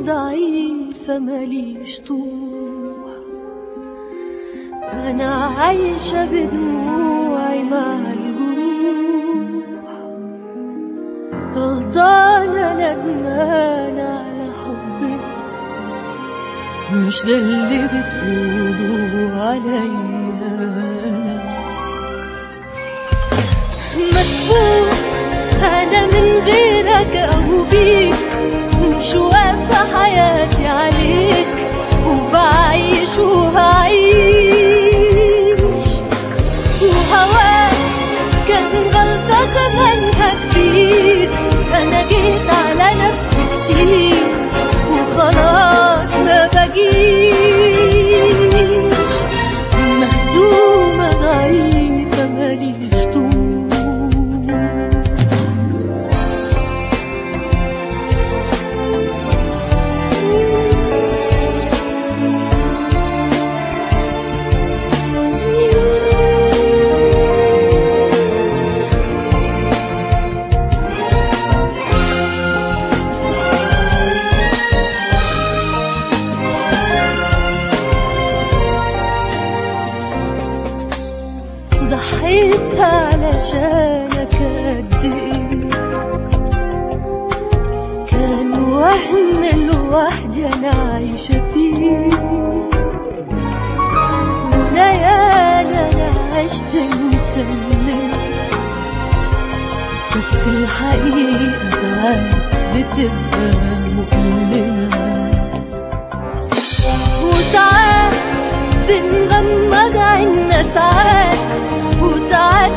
ضعيفة ماليش طموح أنا عايشة بدموعي مع الجروح غلطانة ندمانة على حبك مش ده اللي بتقولوا عليا أنا مدفوع أنا من غيرك أو بيك مش واقفة حياتي عليك وبعيش وهعيش وهواك كان غلطة تمنها كبير أنا جيت على نفسي كتير وخلاص ما بجيش مهزومة ضعيفة ماليش طموح ضحيت علشانك قد ايه كان وهم لوحدي انا عايشة فيه وليالي انا عشت مسلمة بس الحقيقة ساعات بتبقى مؤلمة وساعات بنغمض عنا ساعات وساعات